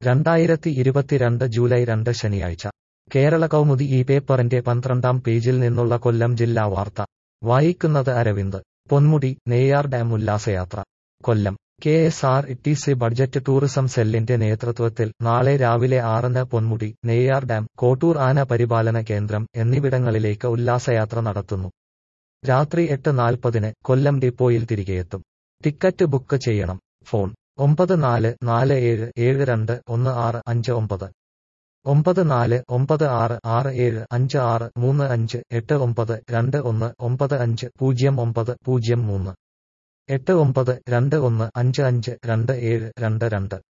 രണ്ടായിരത്തി ഇരുപത്തിരണ്ട് ജൂലൈ രണ്ട് ശനിയാഴ്ച കേരള കൗമുദി ഈ പേപ്പറിന്റെ പന്ത്രണ്ടാം പേജിൽ നിന്നുള്ള കൊല്ലം ജില്ലാ വാർത്ത വായിക്കുന്നത് അരവിന്ദ് പൊന്മുടി നെയ്യാർ ഡാം ഉല്ലാസയാത്ര Kollam K S R T C budget tourism സെല്ലിന്റെ നേതൃത്വത്തിൽ നാളെ രാവിലെ ആറിന് പൊന്മുടി നെയ്യാർ ഡാം കോട്ടൂർ ആന പരിപാലന കേന്ദ്രം എന്നിവിടങ്ങളിലേക്ക് ഉല്ലാസയാത്ര നടത്തുന്നു രാത്രി എട്ട് നാൽപ്പതിന് കൊല്ലം ഡിപ്പോയിൽ തിരികെയെത്തും ടിക്കറ്റ് ബുക്ക് ചെയ്യണം ഫോൺ ഒമ്പത് നാല് നാല് ഏഴ് ഏഴ് രണ്ട് ഒന്ന് ആറ് അഞ്ച് ഒമ്പത് ഒമ്പത് നാല് ഒമ്പത് ആറ് ആറ് ഏഴ് അഞ്ച് ആറ് മൂന്ന് അഞ്ച് എട്ട് ഒമ്പത് രണ്ട് ഒന്ന് ഒമ്പത് അഞ്ച് പൂജ്യം ഒമ്പത് പൂജ്യം മൂന്ന് എട്ട് ഒമ്പത് രണ്ട് ഒന്ന് അഞ്ച് അഞ്ച് രണ്ട് ഏഴ് രണ്ട് രണ്ട്